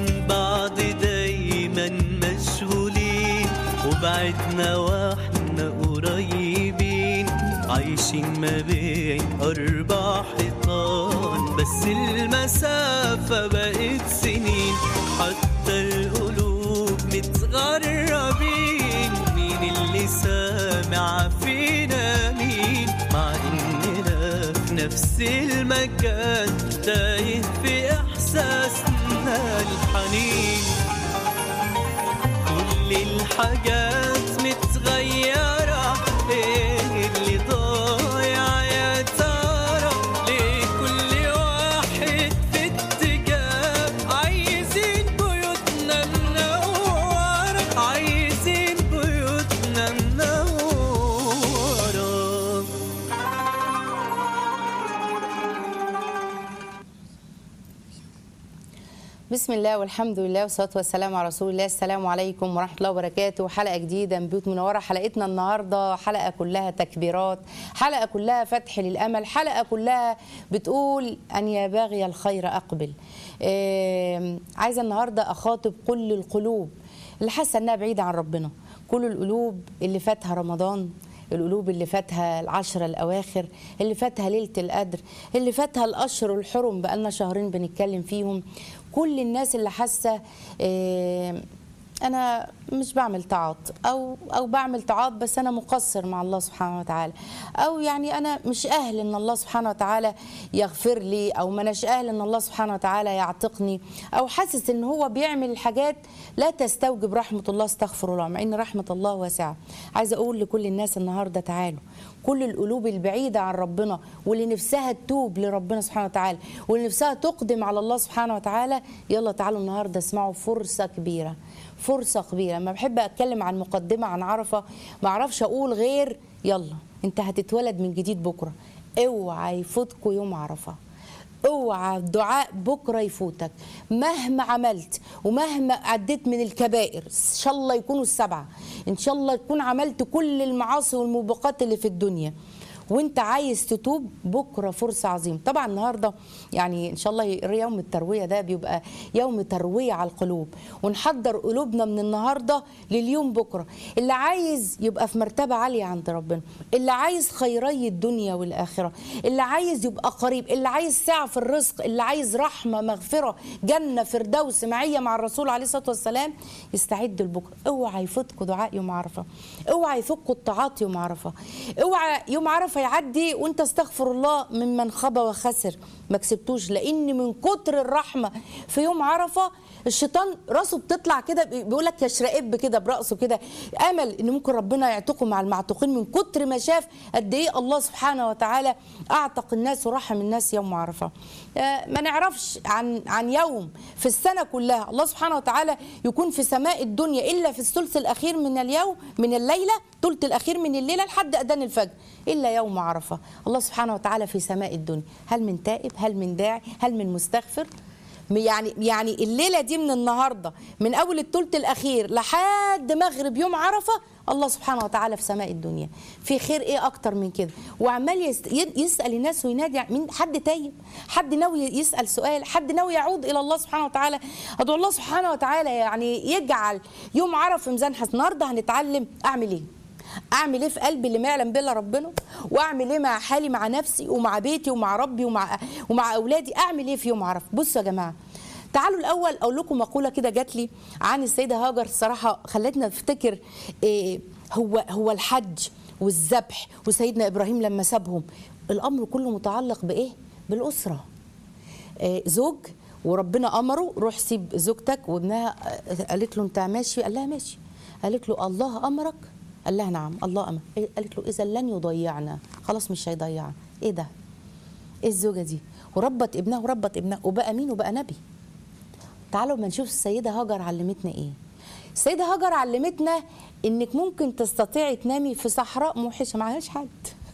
من بعض دايما مشغولين وبعدنا واحنا قريبين عايشين ما بين أربع حيطان بس المسافة بقت سنين حتى القلوب متغربين مين اللي سامع فينا مين مع إننا في نفس المكان تايه في إحساسنا الحنين كل الحاجات متغيرة ايه اللي ضايع يا ترى ليه كل واحد في اتجاه عايزين بيوتنا منورة عايزين بيوتنا منورة بسم الله والحمد لله والصلاه والسلام على رسول الله السلام عليكم ورحمه الله وبركاته حلقه جديده من بيوت منوره حلقتنا النهارده حلقه كلها تكبيرات حلقه كلها فتح للامل حلقه كلها بتقول ان يا باغي الخير اقبل آم، عايزه النهارده اخاطب كل القلوب اللي حاسه انها بعيده عن ربنا كل القلوب اللي فاتها رمضان القلوب اللي فاتها العشرة الأواخر اللي فاتها ليلة القدر اللي فاتها الأشهر الحرم بقالنا شهرين بنتكلم فيهم كل الناس اللي حاسة آه، أنا مش بعمل طاعات أو أو بعمل طاعات بس أنا مقصر مع الله سبحانه وتعالى أو يعني أنا مش أهل إن الله سبحانه وتعالى يغفر لي أو ما أناش أهل إن الله سبحانه وتعالى يعتقني أو حاسس إن هو بيعمل حاجات لا تستوجب رحمة الله استغفر الله مع إن رحمة الله واسعة عايزة أقول لكل الناس النهاردة تعالوا كل القلوب البعيدة عن ربنا واللي نفسها تتوب لربنا سبحانه وتعالى واللي نفسها تقدم على الله سبحانه وتعالى يلا تعالوا النهاردة اسمعوا فرصة كبيرة فرصة كبيرة لما بحب أتكلم عن مقدمة عن عرفة ما أعرفش أقول غير يلا أنت هتتولد من جديد بكرة اوعى يفوتكوا يوم عرفة اوعى الدعاء بكره يفوتك مهما عملت ومهما عديت من الكبائر ان شاء الله يكونوا السبعه ان شاء الله تكون عملت كل المعاصي والموبقات اللي في الدنيا وانت عايز تتوب بكره فرصه عظيمه طبعا النهارده يعني ان شاء الله يوم الترويه ده بيبقى يوم ترويه على القلوب ونحضر قلوبنا من النهارده لليوم بكره اللي عايز يبقى في مرتبه عاليه عند ربنا اللي عايز خيري الدنيا والاخره اللي عايز يبقى قريب اللي عايز سعه في الرزق اللي عايز رحمه مغفره جنه فردوس معيه مع الرسول عليه الصلاه والسلام يستعد لبكره اوعى يفوتكوا دعاء يوم عرفه اوعى يفوتكوا الطاعات يوم عرفه اوعى يوم عرفه يعدي وانت استغفر الله ممن خاب وخسر ما كسبتوش لان من كتر الرحمه في يوم عرفه الشيطان راسه بتطلع كده بيقول لك يشرقب كده براسه كده امل ان ممكن ربنا يعتقه مع المعتوقين من كتر ما شاف قد ايه الله سبحانه وتعالى اعتق الناس ورحم الناس يوم عرفه آه، ما نعرفش عن عن يوم في السنه كلها الله سبحانه وتعالى يكون في سماء الدنيا الا في الثلث الاخير من اليوم من الليله ثلث الاخير من الليله لحد اذان الفجر الا يوم عرفه الله سبحانه وتعالى في سماء الدنيا هل من تائب هل من داعي هل من مستغفر يعني يعني الليله دي من النهارده من اول الثلث الاخير لحد مغرب يوم عرفه الله سبحانه وتعالى في سماء الدنيا في خير ايه اكتر من كده وعمال يست- ي- يسال الناس وينادي مين حد تايب حد ناوي يسال سؤال حد ناوي يعود الى الله سبحانه وتعالى ادعو الله سبحانه وتعالى يعني يجعل يوم عرفه ميزان حسن النهارده هنتعلم اعمل ايه اعمل ايه في قلبي اللي ما يعلم به الا ربنا واعمل ايه مع حالي مع نفسي ومع بيتي ومع ربي ومع ومع اولادي اعمل ايه في يوم عرفه بصوا يا جماعه تعالوا الاول اقول لكم مقوله كده جات لي عن السيده هاجر الصراحه خلتنا نفتكر إيه هو هو الحج والذبح وسيدنا ابراهيم لما سابهم الامر كله متعلق بايه بالاسره آه، زوج وربنا امره روح سيب زوجتك وابنها آه، قالت له انت ماشي قال لها ماشي قالت له الله امرك قال لها نعم الله امر إيه؟ قالت له اذا لن يضيعنا خلاص مش هيضيعنا ايه ده ايه الزوجه دي وربت ابنها وربت ابنها وبقى مين وبقى نبي تعالوا ما نشوف السيده هاجر علمتنا ايه السيده هاجر علمتنا انك ممكن تستطيعي تنامي في صحراء موحشه معهاش حد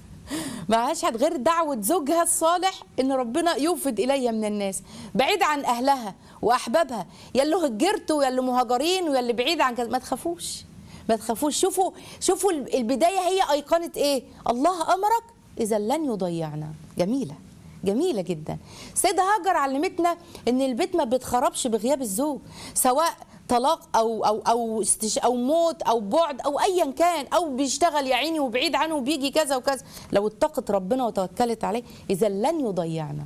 معهاش حد غير دعوة زوجها الصالح ان ربنا يوفد الي من الناس بعيد عن اهلها واحبابها يا اللي هجرتوا يا اللي مهاجرين ويا اللي بعيد عن كذا ما تخافوش ما تخافوش شوفوا شوفوا البدايه هي ايقونه ايه الله امرك اذا لن يضيعنا جميله جميله جدا سيده هاجر علمتنا ان البيت ما بيتخربش بغياب الزوج سواء طلاق او او او استش او موت او بعد او ايا كان او بيشتغل يا عيني وبعيد عنه وبيجي كذا وكذا لو اتقت ربنا وتوكلت عليه اذا لن يضيعنا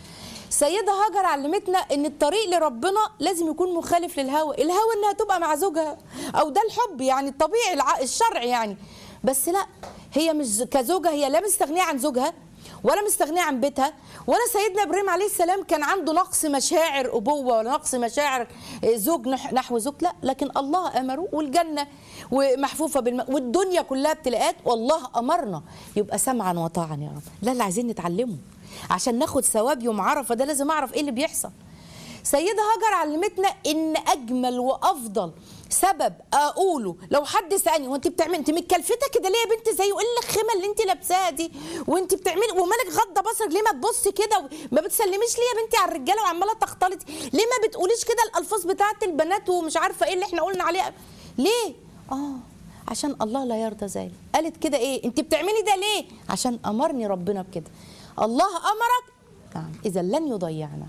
سيدة هاجر علمتنا ان الطريق لربنا لازم يكون مخالف للهوى الهوى انها تبقى مع زوجها او ده الحب يعني الطبيعي الع- الشرعي يعني بس لا هي مش كزوجة هي لا مستغنية عن زوجها ولا مستغنية عن بيتها ولا سيدنا ابراهيم عليه السلام كان عنده نقص مشاعر ابوه ولا نقص مشاعر زوج نح- نحو زوج لا لكن الله امره والجنه ومحفوفه بالم... والدنيا كلها ابتلاءات والله امرنا يبقى سمعا وطاعا يا رب لا اللي عايزين نتعلمه عشان ناخد ثواب يوم عرفه ده لازم اعرف ايه اللي بيحصل سيدة هاجر علمتنا ان اجمل وافضل سبب اقوله لو حد سالني وانت بتعملي انت متكلفته كده ليه يا بنت زي وايه الخيمه اللي انت لابساها دي وانت بتعملي ومالك غضه بصرك ليه ما تبصي كده و- ما بتسلميش ليه يا بنتي على الرجاله وعماله تختلطي ليه ما بتقوليش كده الالفاظ بتاعت البنات ومش عارفه ايه اللي احنا قلنا عليه ليه اه عشان الله لا يرضى ذلك قالت كده ايه انت بتعملي ده ليه عشان امرني ربنا بكده الله امرك نعم اذا لن يضيعنا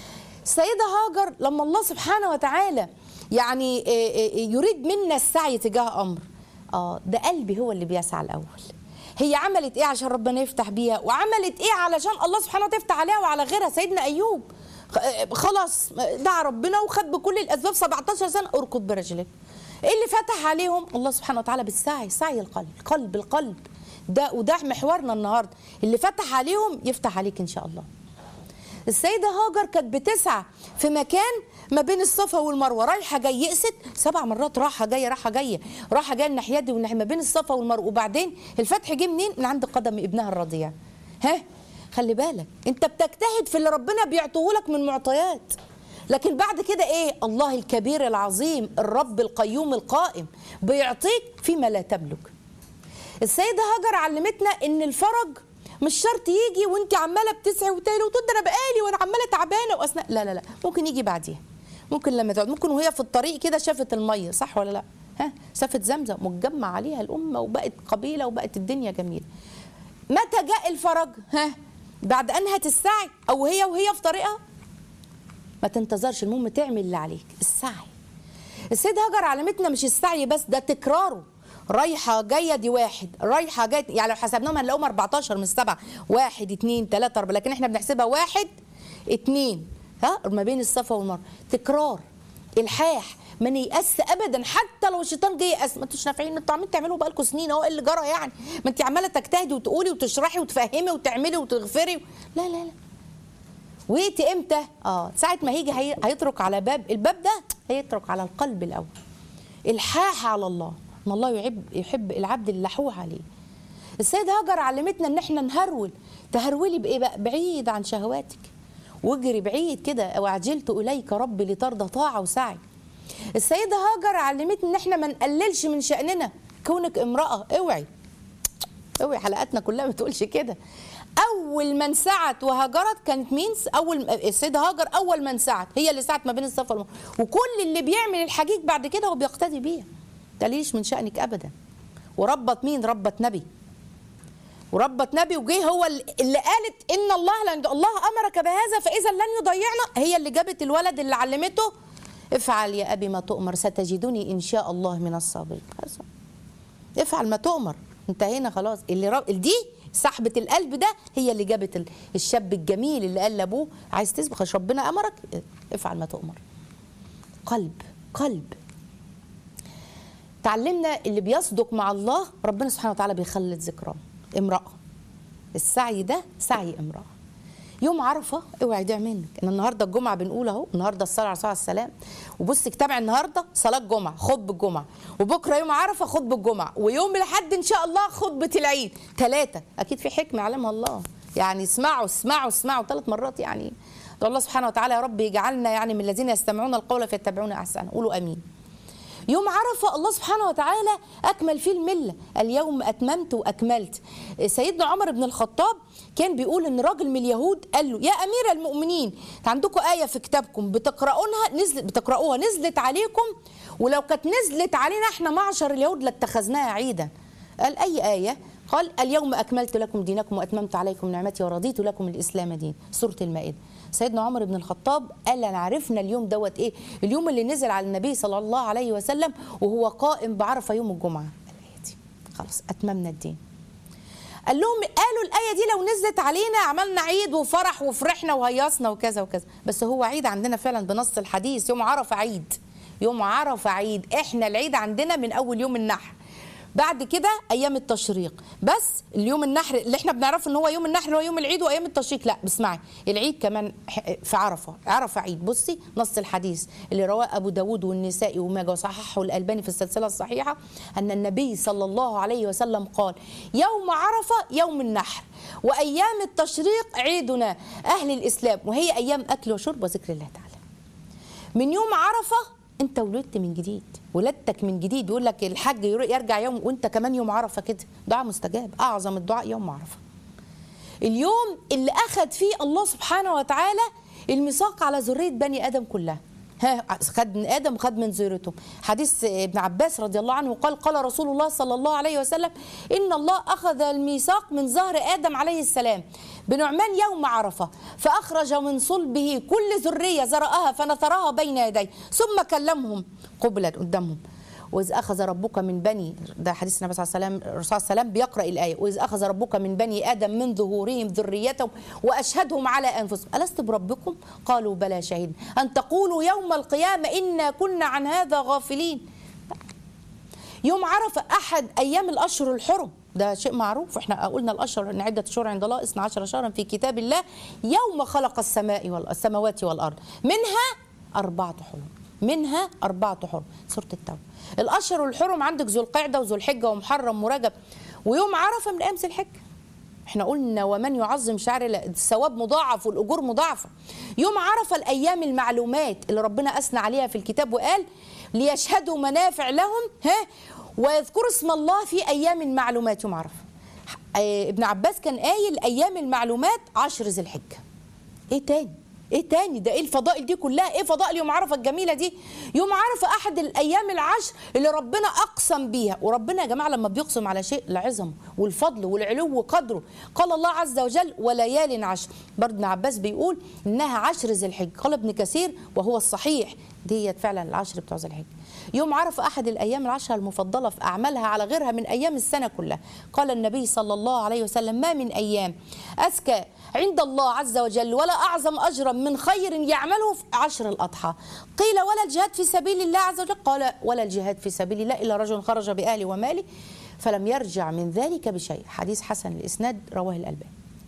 السيدة هاجر لما الله سبحانه وتعالى يعني آه، آه، يريد منا السعي تجاه أمر اه ده قلبي هو اللي بيسعى الأول هي عملت ايه عشان ربنا يفتح بيها وعملت ايه علشان الله سبحانه وتعالى يفتح عليها وعلى غيرها سيدنا أيوب خ- آه، خلاص دعا ربنا وخد بكل الأسباب 17 سنة اركض برجلك ايه اللي فتح عليهم الله سبحانه وتعالى بالسعي سعي القلب قلب القلب ده وده محورنا النهارده اللي فتح عليهم يفتح عليك ان شاء الله السيدة هاجر كانت بتسعى في مكان ما بين الصفا والمروة رايحة جاي يقست سبع مرات راحة جاية راحة جاية راحة جاية الناحية دي والناحية ما بين الصفا والمروة وبعدين الفتح جه منين من عند قدم ابنها الرضيع ها خلي بالك انت بتجتهد في اللي ربنا بيعطيه لك من معطيات لكن بعد كده ايه الله الكبير العظيم الرب القيوم القائم بيعطيك فيما لا تملك السيدة هاجر علمتنا ان الفرج مش شرط يجي وانت عماله بتسعي وتالي وتقول ده انا بقالي وانا عماله تعبانه واثناء لا لا لا ممكن يجي بعديها ممكن لما تقعد ممكن وهي في الطريق كده شافت الميه صح ولا لا ها شافت زمزم واتجمع عليها الامه وبقت قبيله وبقت الدنيا جميله متى جاء الفرج ها بعد انهت السعي او هي وهي في طريقها ما تنتظرش المهم تعمل اللي عليك السعي السيد هاجر علمتنا مش السعي بس ده تكراره رايحة جاية دي واحد رايحة جاية يعني لو حسبناهم هنلاقيهم 14 من السبعة واحد اتنين تلاتة أربعة لكن احنا بنحسبها واحد اتنين ها ما بين الصفا والمروة تكرار الحاح ما نيأس ابدا حتى لو الشيطان جه يأس ما انتوش نافعين انتوا عمالين تعملوا بقالكم سنين اهو ايه اللي جرى يعني ما انت عماله تجتهدي وتقولي وتشرحي وتفهمي وتعملي وتغفري لا لا لا وقتي امتى؟ اه ساعة ما هيجي هي- هيترك على باب الباب ده هيترك على القلب الأول الحاح على الله ان الله يحب يحب العبد اللحوح عليه السيدة هاجر علمتنا ان احنا نهرول تهرولي بايه بقى بعيد عن شهواتك واجري بعيد كده وعجلت اليك ربي لترضى طاعه وسعي السيدة هاجر علمتنا ان احنا ما نقللش من شأننا كونك امرأة اوعي اوعي حلقاتنا كلها ما بتقولش كده اول من سعت وهاجرت كانت مين اول السيده هاجر اول من سعت هي اللي سعت ما بين الصفا والمروه وكل اللي بيعمل الحجيج بعد كده هو بيقتدي بيها تليش من شانك ابدا وربت مين ربت نبي وربت نبي وجه هو اللي قالت ان الله لن الله امرك بهذا فاذا لن يضيعنا هي اللي جابت الولد اللي علمته افعل يا ابي ما تؤمر ستجدني ان شاء الله من الصابرين خلاص. افعل ما تؤمر انتهينا خلاص اللي رب... دي سحبة القلب ده هي اللي جابت ال- الشاب الجميل اللي قال لابوه عايز تسبق عشان ربنا امرك افعل ما تؤمر قلب قلب تعلمنا اللي بيصدق مع الله ربنا سبحانه وتعالى بيخلد ذكراه امرأة السعي ده سعي امرأة يوم عرفة اوعي يضيع منك ان النهارده الجمعة بنقول اهو النهارده الصلاة على الرسول عليه السلام وبص تابع النهارده صلاة الجمعة خطبة الجمعة وبكرة يوم عرفة خطبة الجمعة ويوم الحد ان شاء الله خطبة العيد ثلاثة اكيد في حكمة يعلمها الله يعني اسمعوا اسمعوا اسمعوا ثلاث مرات يعني ده الله سبحانه وتعالى يا رب يجعلنا يعني من الذين يستمعون القول فيتبعون احسنه قولوا امين يوم عرفة الله سبحانه وتعالى أكمل فيه الملة اليوم أتممت وأكملت سيدنا عمر بن الخطاب كان بيقول إن راجل من اليهود قال له يا أمير المؤمنين عندكم آية في كتابكم بتقرؤونها نزلت بتقرؤوها نزلت عليكم ولو كانت نزلت علينا احنا معشر اليهود لاتخذناها عيدا قال أي آية قال اليوم اكملت لكم دينكم واتممت عليكم نعمتي ورضيت لكم الاسلام دين سوره المائده سيدنا عمر بن الخطاب قال انا عرفنا اليوم دوت ايه اليوم اللي نزل على النبي صلى الله عليه وسلم وهو قائم بعرفه يوم الجمعه الايه دي خلاص اتممنا الدين قال لهم قالوا الآية دي لو نزلت علينا عملنا عيد وفرح وفرحنا وهيصنا وكذا وكذا بس هو عيد عندنا فعلا بنص الحديث يوم عرفة عيد يوم عرفة عيد احنا العيد عندنا من أول يوم النحر بعد كده ايام التشريق بس اليوم النحر اللي احنا بنعرفه ان هو يوم النحر هو يوم العيد وايام التشريق لا اسمعي العيد كمان ح- في عرفه عرفه عيد بصي نص الحديث اللي رواه ابو داود والنسائي وماجه وصححه الالباني في السلسله الصحيحه ان النبي صلى الله عليه وسلم قال يوم عرفه يوم النحر وايام التشريق عيدنا اهل الاسلام وهي ايام اكل وشرب وذكر الله تعالى من يوم عرفه انت ولدت من جديد ولادتك من جديد يقول لك الحج ير- يرجع يوم وانت كمان يوم عرفه كده دعاء مستجاب اعظم الدعاء يوم عرفه اليوم اللي اخذ فيه الله سبحانه وتعالى الميثاق على ذريه بني ادم كلها ها خد من ادم وخد من ذريته حديث ابن عباس رضي الله عنه قال قال رسول الله صلى الله عليه وسلم ان الله اخذ الميثاق من ظهر ادم عليه السلام بنعمان يوم عرفه فاخرج من صلبه كل ذريه زرعها فنثرها بين يديه ثم كلمهم قبلا قدامهم وإذ أخذ ربك من بني ده حديث النبي صلى الله عليه وسلم الرسول صلى الله عليه وسلم بيقرأ الآية وإذ أخذ ربك من بني آدم من ظهورهم ذريتهم وأشهدهم على أنفسهم ألست بربكم؟ قالوا بلى شهيد أن تقولوا يوم القيامة إنا كنا عن هذا غافلين يوم عرفة أحد أيام الأشهر الحرم ده شيء معروف احنا قلنا الاشهر ان عده شهور عند الله 12 شهرا في كتاب الله يوم خلق السماء والسماوات والارض منها اربعه حرم منها أربعة حرم سورة التوبة الأشهر الحرم عندك ذو القعدة وذو الحجة ومحرم ورجب ويوم عرفة من أيام ذي الحجة احنا قلنا ومن يعظم شعر الله الثواب مضاعف والأجور مضاعفة يوم عرفة الأيام المعلومات اللي ربنا أثنى عليها في الكتاب وقال ليشهدوا منافع لهم ها ويذكروا اسم الله في أيام معلومات يوم عرفة اه ابن عباس كان قايل أيام المعلومات عشر ذي الحجة ايه تاني ايه تاني ده ايه الفضائل دي كلها ايه فضائل يوم عرفه الجميله دي يوم عرفه احد الايام العشر اللي ربنا اقسم بيها وربنا يا جماعه لما بيقسم على شيء لعظمه والفضل والعلو وقدره قال الله عز وجل وليال عشر برضه ابن عباس بيقول انها عشر ذي الحجه قال ابن كثير وهو الصحيح ديت فعلا العشر بتوع ذي الحجه يوم عرفه احد الايام العشره المفضله في اعمالها على غيرها من ايام السنه كلها قال النبي صلى الله عليه وسلم ما من ايام أزكى عند الله عز وجل ولا أعظم أجرا من خير يعمله في عشر الأضحى قيل ولا الجهاد في سبيل الله عز وجل قال ولا الجهاد في سبيل الله إلا رجل خرج بأهله وماله فلم يرجع من ذلك بشيء حديث حسن الإسناد رواه الألباني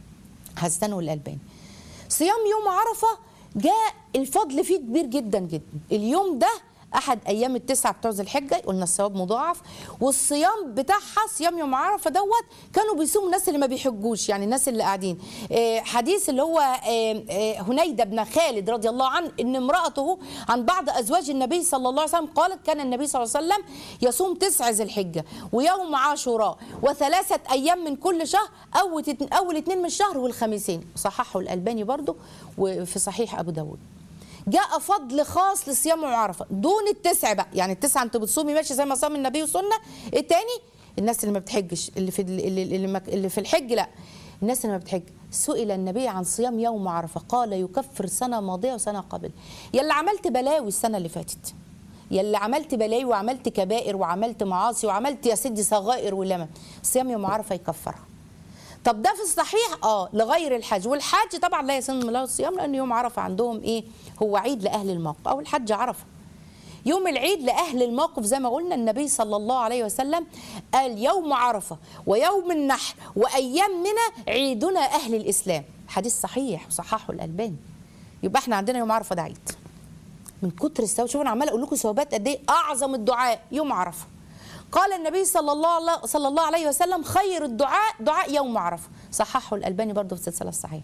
حسنه الألباني صيام يوم عرفة جاء الفضل فيه كبير جدا جدا اليوم ده احد ايام التسعه بتوع ذي الحجه قلنا الثواب مضاعف والصيام بتاعها صيام يوم عرفه دوت كانوا بيصوموا الناس اللي ما بيحجوش يعني الناس اللي قاعدين آه، حديث اللي هو آه، آه، هنيده بن خالد رضي الله عنه ان امراته عن بعض ازواج النبي صلى الله عليه وسلم قالت كان النبي صلى الله عليه وسلم يصوم تسع ذي الحجه ويوم عاشوراء وثلاثه ايام من كل شهر اول اول اثنين من الشهر والخميسين صححه الالباني برضو وفي صحيح ابو داود جاء فضل خاص لصيام يوم عرفه دون التسع بقى يعني التسعه انت بتصومي ماشي زي ما صام النبي وسنه ايه تاني الناس اللي ما بتحجش اللي في اللي, اللي, ما- اللي في الحج لا الناس اللي ما بتحج سئل النبي عن صيام يوم عرفه قال يكفر سنه ماضيه وسنه قبل يلا عملت بلاوي السنه اللي فاتت يلا عملت بلاوي وعملت كبائر وعملت معاصي وعملت يا سيدي صغائر ولمن صيام يوم عرفه يكفرها طب ده في الصحيح اه لغير الحج والحج طبعا لا يسن له الصيام لان يوم عرفه عندهم ايه هو عيد لاهل الموقف او الحج عرفه يوم العيد لاهل الموقف زي ما قلنا النبي صلى الله عليه وسلم قال يوم عرفه ويوم النحر وايام منى عيدنا اهل الاسلام حديث صحيح وصححه الالباني يبقى احنا عندنا يوم عرفه ده عيد من كتر الثواب شوفوا انا عماله اقول لكم ثوابات قد ايه اعظم الدعاء يوم عرفه قال النبي صلى الله صلى الله عليه وسلم خير الدعاء دعاء يوم عرفه صححه الالباني برضه في السلسله الصحيحه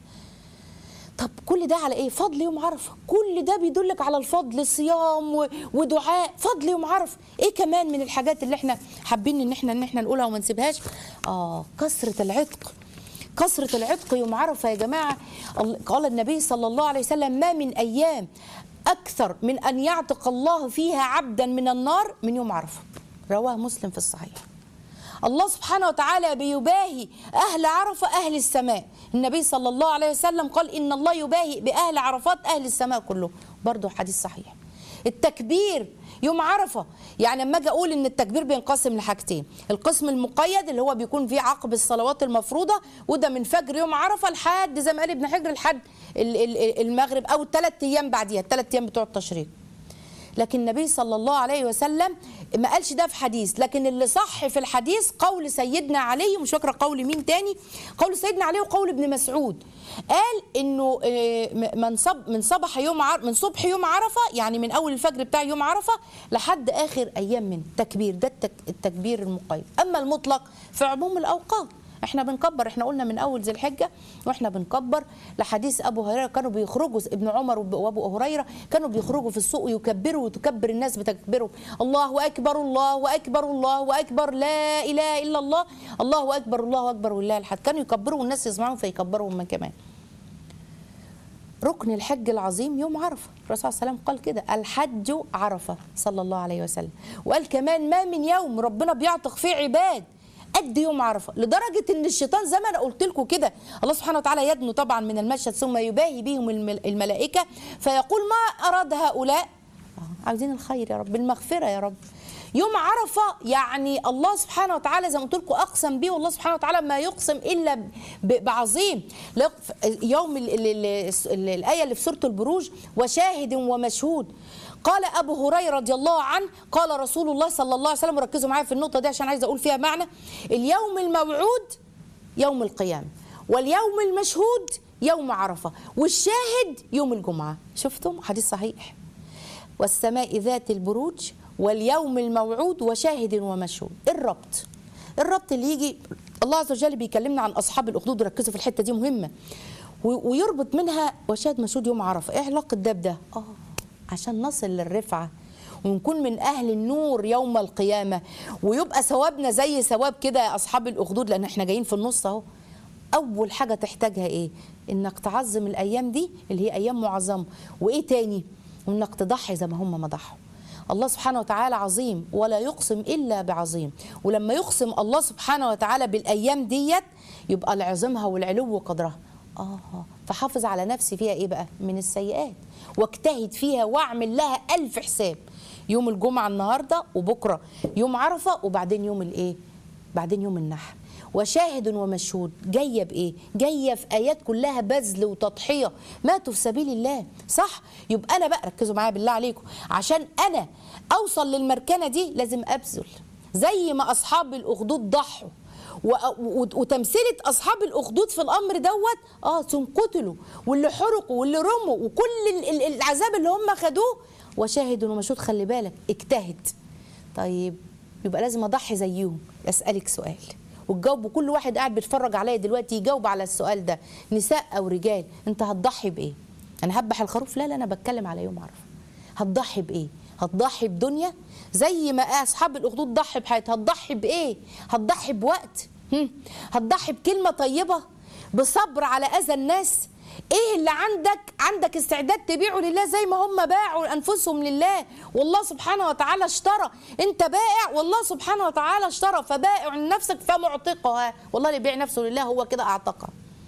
طب كل ده على ايه فضل يوم عرفه كل ده بيدلك على الفضل صيام و- ودعاء فضل يوم عرفه ايه كمان من الحاجات اللي احنا حابين ان احنا ان احنا نقولها وما نسيبهاش اه كثره العتق كثرة العتق يوم عرفة يا جماعة ال- قال النبي صلى الله عليه وسلم ما من أيام أكثر من أن يعتق الله فيها عبدا من النار من يوم عرفة رواه مسلم في الصحيح الله سبحانه وتعالى بيباهي أهل عرفة أهل السماء النبي صلى الله عليه وسلم قال إن الله يباهي بأهل عرفات أهل السماء كلهم برضه حديث صحيح التكبير يوم عرفة يعني لما اجي اقول ان التكبير بينقسم لحاجتين القسم المقيد اللي هو بيكون فيه عقب الصلوات المفروضة وده من فجر يوم عرفة لحد زي ما قال ابن حجر لحد ال- ال- المغرب او الثلاث ايام بعديها الثلاث ايام بتوع التشريق لكن النبي صلى الله عليه وسلم ما قالش ده في حديث لكن اللي صح في الحديث قول سيدنا علي مش فاكره قول مين تاني قول سيدنا علي وقول ابن مسعود قال انه آه، من صب من صبح يوم عر من صبح يوم عرفه يعني من اول الفجر بتاع يوم عرفه لحد اخر ايام من تكبير ده التك- التكبير المقيد اما المطلق في عموم الاوقات احنا بنكبر احنا قلنا من اول ذي الحجه واحنا بنكبر لحديث ابو هريره كانوا بيخرجوا ابن عمر وب- وابو هريره كانوا بيخرجوا في السوق يكبروا وتكبر الناس بتكبرهم الله اكبر الله اكبر الله اكبر لا اله الا الله الله اكبر الله اكبر ولله الحمد كانوا يكبروا والناس يسمعون فيكبروا هم كمان ركن الحج العظيم يوم عرفه الرسول صلى الله عليه وسلم قال كده الحج عرفه صلى الله عليه وسلم وقال كمان ما من يوم ربنا بيعتق فيه عباد قد يوم عرفه لدرجه ان الشيطان زي ما انا قلت لكم كده الله سبحانه وتعالى يدنو طبعا من المشهد ثم يباهي بهم المل- الملائكه فيقول ما اراد هؤلاء آه، عاوزين الخير يا رب المغفره يا رب يوم عرفة يعني الله سبحانه وتعالى زي ما قلت لكم أقسم به والله سبحانه وتعالى ما يقسم إلا ب- بعظيم لا- يوم ال ال ال ال الآية اللي في سورة البروج وشاهد ومشهود قال أبو هريرة رضي الله عنه قال رسول الله صلى الله عليه وسلم ركزوا معايا في النقطة دي عشان عايزة أقول فيها معنى اليوم الموعود يوم القيامة واليوم المشهود يوم عرفة والشاهد يوم الجمعة شفتم حديث صحيح والسماء ذات البروج واليوم الموعود وشاهد ومشهود الربط الربط اللي يجي الله عز وجل بيكلمنا عن اصحاب الاخدود ركزوا في الحته دي مهمه و- ويربط منها وشاهد مشهود يوم عرفه ايه علاقه ده بده اه عشان نصل للرفعه ونكون من اهل النور يوم القيامه ويبقى ثوابنا زي ثواب كده يا اصحاب الاخدود لان احنا جايين في النص اهو اول حاجه تحتاجها ايه انك تعظم الايام دي اللي هي ايام معظمه وايه تاني وانك تضحي زي ما هم ما ضحوا الله سبحانه وتعالى عظيم ولا يقسم الا بعظيم ولما يقسم الله سبحانه وتعالى بالايام ديت يبقى لعظمها والعلو قدرها اه فحافظ على نفسي فيها ايه بقى من السيئات واجتهد فيها واعمل لها الف حساب يوم الجمعه النهارده وبكره يوم عرفه وبعدين يوم الايه بعدين يوم النحر وشاهد ومشهود جايه بايه جايه في ايات كلها بذل وتضحيه ماتوا في سبيل الله صح يبقى انا بقى ركزوا معايا بالله عليكم عشان انا اوصل للمركنه دي لازم ابذل زي ما اصحاب الاخدود ضحوا و- و- وتمثيله اصحاب الاخدود في الامر دوت اه ثم قتلوا واللي حرقوا واللي رموا وكل ال- ال- العذاب اللي هم خدوه وشاهد ومشهود خلي بالك اجتهد طيب يبقى لازم اضحي زيهم اسالك سؤال وتجاوبوا كل واحد قاعد بيتفرج عليا دلوقتي يجاوب على السؤال ده نساء او رجال انت هتضحي بايه انا هذبح الخروف لا لا انا بتكلم على يوم عرفه هتضحي بايه هتضحي بدنيا زي ما اصحاب الاخدود ضحي بحياتها هتضحي بايه هتضحي بوقت هم؟ هتضحي بكلمه طيبه بصبر على اذى الناس ايه اللي عندك عندك استعداد تبيعه لله زي ما هم باعوا انفسهم لله والله سبحانه وتعالى اشترى انت بائع والله سبحانه وتعالى اشترى فبائع نفسك فمعتقها والله اللي بيع نفسه لله هو كده اعتقها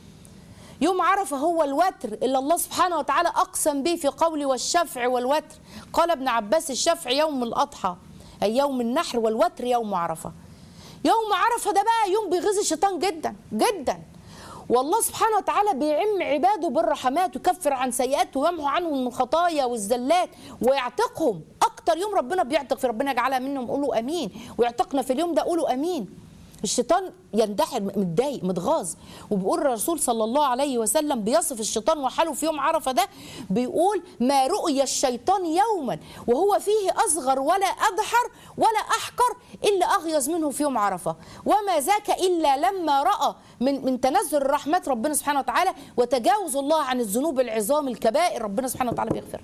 يوم عرفة هو الوتر اللي الله سبحانه وتعالى أقسم به في قوله والشفع والوتر قال ابن عباس الشفع يوم الأضحى أي يوم النحر والوتر يوم عرفة يوم عرفة ده بقى يوم بيغيظ الشيطان جدا جدا والله سبحانه وتعالى بيعم عباده بالرحمات ويكفر عن سيئات ويمحو عنهم الخطايا والزلات ويعتقهم اكتر يوم ربنا بيعتق في ربنا يجعلها منهم قولوا امين ويعتقنا في اليوم ده قولوا امين الشيطان يندحر متضايق متغاظ وبيقول الرسول صلى الله عليه وسلم بيصف الشيطان وحاله في يوم عرفه ده بيقول ما رؤي الشيطان يوما وهو فيه اصغر ولا اضحر ولا احقر الا اغيظ منه في يوم عرفه وما ذاك الا لما راى من من تنزل رحمات ربنا سبحانه وتعالى وتجاوز الله عن الذنوب العظام الكبائر ربنا سبحانه وتعالى بيغفرها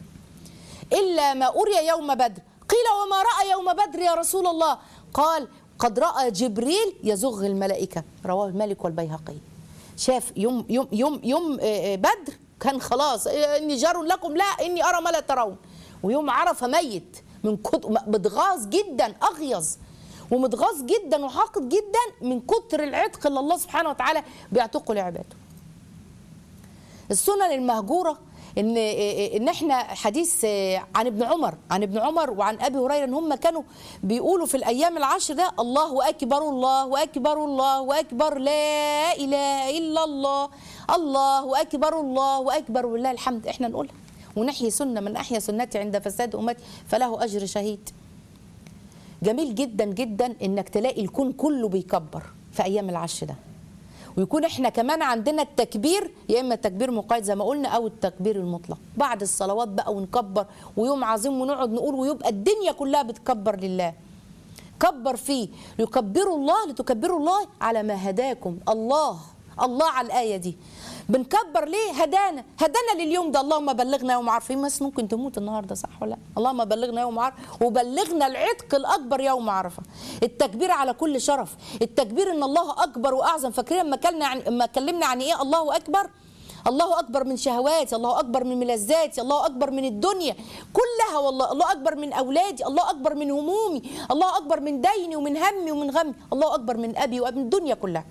إلا ما أري يوم بدر قيل وما رأى يوم بدر يا رسول الله قال قد رأى جبريل يزغ الملائكة رواه المالك والبيهقي شاف يوم يوم يوم يوم آه، آه، بدر كان خلاص آه، إني جار لكم لا إني أرى ما لا ترون ويوم عرفة ميت من كتر متغاظ جدا أغيظ ومتغاظ جدا وحاقد جدا من كتر العتق اللي الله سبحانه وتعالى بيعتقه لعباده السنن المهجوره ان ان احنا حديث عن ابن عمر عن ابن عمر وعن ابي هريره ان هم كانوا بيقولوا في الايام العشر ده الله اكبر الله اكبر الله اكبر لا اله الا الله الله اكبر الله اكبر ولله الحمد احنا نقولها ونحيي سنه من احيا سنتي عند فساد امتي فله اجر شهيد جميل جدا جدا انك تلاقي الكون كله بيكبر في ايام العشر ده ويكون احنا كمان عندنا التكبير يا اما التكبير مقيد زي ما قلنا او التكبير المطلق بعد الصلوات بقى ونكبر ويوم عظيم ونقعد نقول ويبقى الدنيا كلها بتكبر لله كبر فيه يكبروا الله لتكبروا الله على ما هداكم الله الله على الايه دي بنكبر ليه هدانا هدانا لليوم ده اللهم بلغنا يوم عرفه بس ممكن تموت النهارده صح ولا لا اللهم بلغنا يوم عرفه وبلغنا العتق الاكبر يوم عرفه التكبير على كل شرف التكبير ان الله اكبر واعظم فاكرين لما كلنا عن ما اتكلمنا عن ايه الله اكبر الله اكبر من شهواتي الله اكبر من ملذاتي الله اكبر من الدنيا كلها والله الله اكبر من اولادي الله اكبر من همومي الله اكبر من ديني ومن همي ومن غمي الله اكبر من ابي وابن الدنيا كلها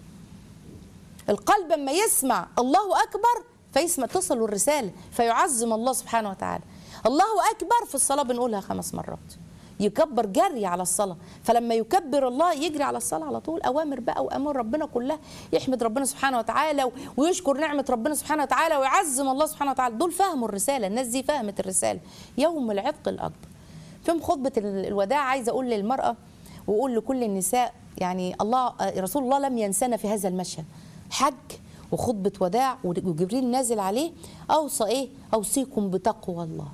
القلب لما يسمع الله اكبر فيسمع تصل الرساله فيعظم الله سبحانه وتعالى الله اكبر في الصلاه بنقولها خمس مرات يكبر جري على الصلاه فلما يكبر الله يجري على الصلاه على طول اوامر بقى وامر ربنا كلها يحمد ربنا سبحانه وتعالى ويشكر نعمه ربنا سبحانه وتعالى ويعظم الله سبحانه وتعالى دول فهموا الرساله الناس دي فهمت الرساله يوم العتق الاكبر في خطبه الوداع عايزه اقول للمراه واقول لكل النساء يعني الله رسول الله لم ينسنا في هذا المشهد حج وخطبة وداع وجبريل نازل عليه أوصى إيه؟ أوصيكم بتقوى الله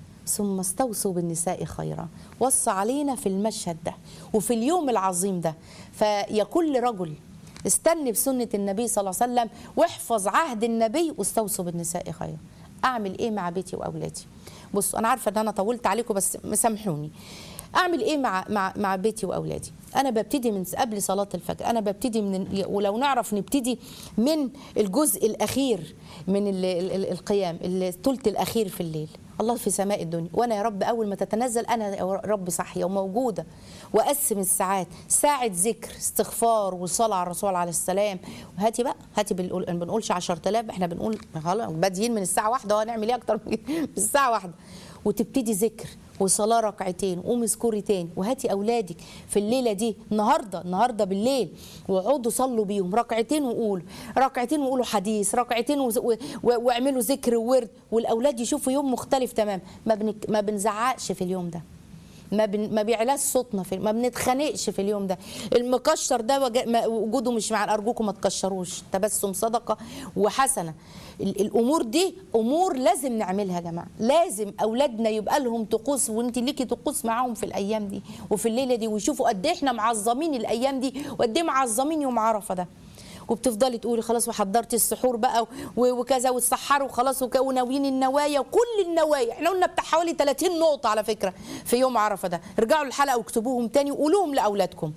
ثم استوصوا بالنساء خيرا وصى علينا في المشهد ده وفي اليوم العظيم ده فيا كل رجل استني بسنة النبي صلى الله عليه وسلم واحفظ عهد النبي واستوصوا بالنساء خيرا أعمل إيه مع بيتي وأولادي بصوا أنا عارفة إن أنا طولت عليكم بس مسامحوني اعمل ايه مع مع مع بيتي واولادي انا ببتدي من قبل صلاه الفجر انا ببتدي من ولو نعرف نبتدي من الجزء الاخير من ال ال القيام الثلث الاخير في الليل الله في سماء الدنيا وانا يا رب اول ما تتنزل انا يا رب صاحيه وموجوده واقسم الساعات ساعه ذكر استغفار وصلاه على الرسول عليه السلام وهاتي بقى هاتي بنقول ما بنقولش 10000 احنا بنقول خلاص بادئين من الساعه واحدة وهنعمل ايه اكتر من الساعه واحدة وتبتدي ذكر وصلاه ركعتين قومي اذكري تاني وهاتي اولادك في الليله دي النهارده النهارده بالليل واقعدوا صلوا بيهم ركعتين وقولوا ركعتين وقولوا حديث ركعتين و... و... واعملوا ذكر وورد والاولاد يشوفوا يوم مختلف تمام ما بنك... ما بنزعقش في اليوم ده ما بن... ما بيعلاش صوتنا في ما بنتخانقش في اليوم ده المكشر ده وج... ما... وجوده مش مع ارجوكم ما تكشروش تبسم صدقه وحسنه ال... الامور دي امور لازم نعملها يا جماعه لازم اولادنا يبقى لهم طقوس وانت ليكي طقوس معاهم في الايام دي وفي الليله دي ويشوفوا قد ايه احنا معظمين الايام دي وقد ايه معظمين يوم عرفه ده وبتفضلي تقولي خلاص وحضرتي السحور بقى وكذا وتسحروا وخلاص وناويين النوايا وكل النوايا احنا قلنا بتاع حوالي 30 نقطه على فكره في يوم عرفه ده ارجعوا الحلقه واكتبوهم تاني وقولوهم لاولادكم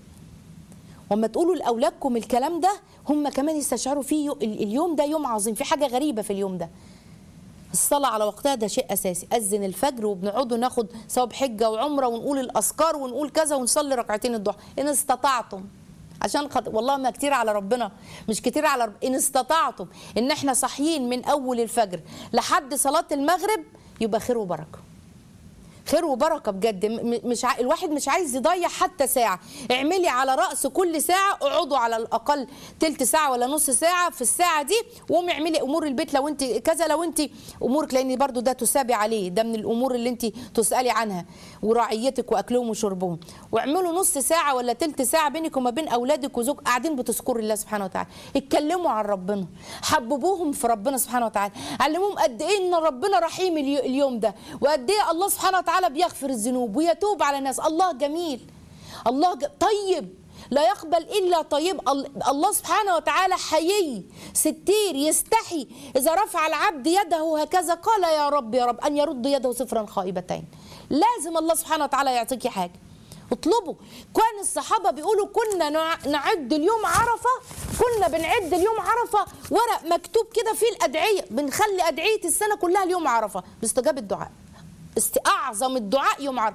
وما تقولوا لاولادكم الكلام ده هم كمان يستشعروا فيه اليوم ده يوم عظيم في حاجه غريبه في اليوم ده الصلاة على وقتها ده شيء أساسي أذن الفجر وبنقعدوا ناخد ثواب حجة وعمرة ونقول الأذكار ونقول كذا ونصلي ركعتين الضحى إن استطعتم عشان خد... والله ما كتير على ربنا مش كتير على رب... ان استطعتم ان احنا صاحيين من اول الفجر لحد صلاه المغرب يبقى خير وبركه خير وبركه بجد مش ع... الواحد مش عايز يضيع حتى ساعه اعملي على راس كل ساعه اقعدوا على الاقل تلت ساعه ولا نص ساعه في الساعه دي وقومي اعملي امور البيت لو انت كذا لو انت امورك لان برضو ده تسابي عليه ده من الامور اللي انت تسالي عنها ورعيتك واكلهم وشربهم واعملوا نص ساعه ولا تلت ساعه بينك وما بين اولادك وزوج قاعدين بتذكروا الله سبحانه وتعالى اتكلموا عن ربنا حببوهم في ربنا سبحانه وتعالى علموهم قد ايه ان ربنا رحيم اليوم ده وقد ايه الله سبحانه وتعالى بيغفر الذنوب ويتوب على الناس الله جميل الله ج... طيب لا يقبل الا طيب الله سبحانه وتعالى حيي ستير يستحي اذا رفع العبد يده هكذا قال يا رب يا رب ان يرد يده صفرا خائبتين لازم الله سبحانه وتعالى يعطيكي حاجه اطلبوا كان الصحابة بيقولوا كنا نعد اليوم عرفة كنا بنعد اليوم عرفة ورق مكتوب كده فيه الأدعية بنخلي أدعية السنة كلها اليوم عرفة باستجابة الدعاء اعظم الدعاء يوم عرفه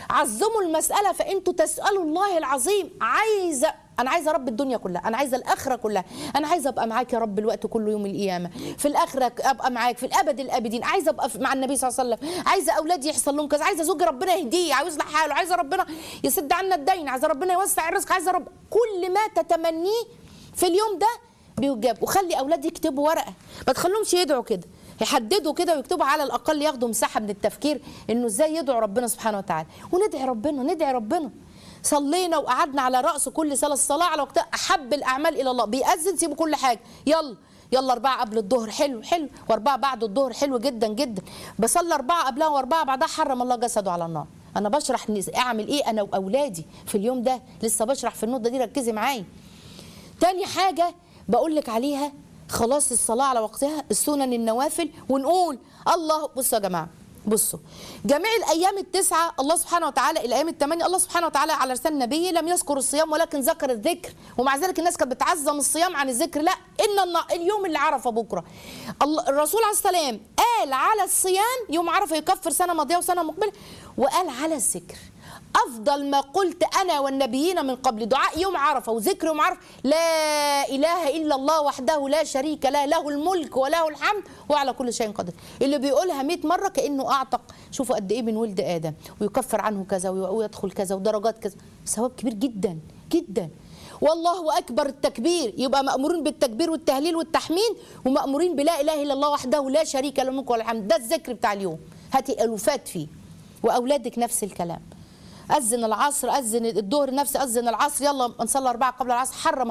عظموا المساله فانتوا تسالوا الله العظيم عايزه انا عايزه رب الدنيا كلها انا عايزه الاخره كلها انا عايزه ابقى معاك يا رب الوقت كله يوم القيامه في الاخره ابقى معاك في الابد الابدين عايزه ابقى مع النبي صلى الله عليه وسلم عايزه اولادي يحصل لهم كذا عايزه زوجي ربنا يهديه عاوز يصلح حاله عايزه ربنا يسد عنا الدين عايزه ربنا يوسع الرزق عايزه رب كل ما تتمنيه في اليوم ده بيجاب وخلي اولادي يكتبوا ورقه ما تخليهمش يدعوا كده يحددوا كده ويكتبوا على الاقل ياخدوا مساحه من التفكير انه ازاي يدعوا ربنا سبحانه وتعالى وندعي ربنا ندعي ربنا صلينا وقعدنا على راس كل صلاه الصلاه على وقتها احب الاعمال الى الله بيأذن سيبوا كل حاجه يلا يلا أربعة قبل الظهر حلو حلو وأربعة بعد الظهر حلو جدا جدا بصلي أربعة قبلها وأربعة بعدها حرم الله جسده على النار أنا بشرح أعمل إيه أنا وأولادي في اليوم ده لسه بشرح في النقطة دي ركزي معايا تاني حاجة بقول لك عليها خلاص الصلاة على وقتها السنن النوافل ونقول الله بصوا يا جماعة بصوا جميع الايام التسعه الله سبحانه وتعالى الايام الثمانيه الله سبحانه وتعالى على لسان نبيه لم يذكر الصيام ولكن ذكر الذكر ومع ذلك الناس كانت بتعظم الصيام عن الذكر لا ان اليوم اللي عرفه بكره الله الرسول عليه السلام قال على الصيام يوم عرفه يكفر سنه ماضيه وسنه مقبله وقال على الذكر افضل ما قلت انا والنبيين من قبل دعاء يوم عرفه وذكر يوم عرفه لا اله الا الله وحده لا شريك له له الملك وله الحمد وعلى كل شيء قدير اللي بيقولها 100 مره كانه اعتق شوفوا قد ايه من ولد ادم ويكفر عنه كذا ويدخل كذا ودرجات كذا ثواب كبير جدا جدا والله اكبر التكبير يبقى مامورين بالتكبير والتهليل والتحميد ومامورين بلا اله الا الله وحده لا شريك له الملك والحمد ده الذكر بتاع اليوم هاتي الوفات فيه واولادك نفس الكلام أذن العصر أذن الظهر نفسه أذن العصر يلا نصلي أربعة قبل العصر حرم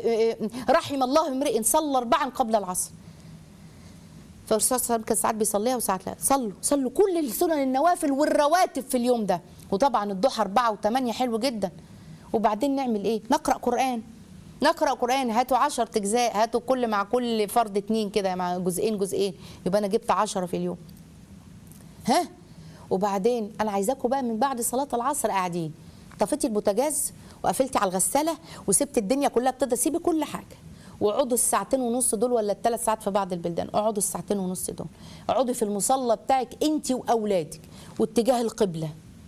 رحم الله امرئ صلى أربعا قبل العصر فالرسول صلى الله عليه وسلم كان ساعات بيصليها وساعات لا صلوا صلوا كل السنن النوافل والرواتب في اليوم ده وطبعا الضحى أربعة وثمانية حلو جدا وبعدين نعمل إيه نقرأ قرآن نقرأ قرآن هاتوا عشر أجزاء هاتوا كل مع كل فرد اتنين كده مع جزئين جزئين يبقى أنا جبت عشرة في اليوم ها وبعدين انا عايزاكم بقى من بعد صلاه العصر قاعدين طفيتي البوتاجاز وقفلتي على الغساله وسبت الدنيا كلها ابتدى سيبي كل حاجه واقعدوا الساعتين ونص دول ولا الثلاث ساعات في بعض البلدان اقعدوا الساعتين ونص دول اقعدي في المصلى بتاعك انت واولادك واتجاه القبله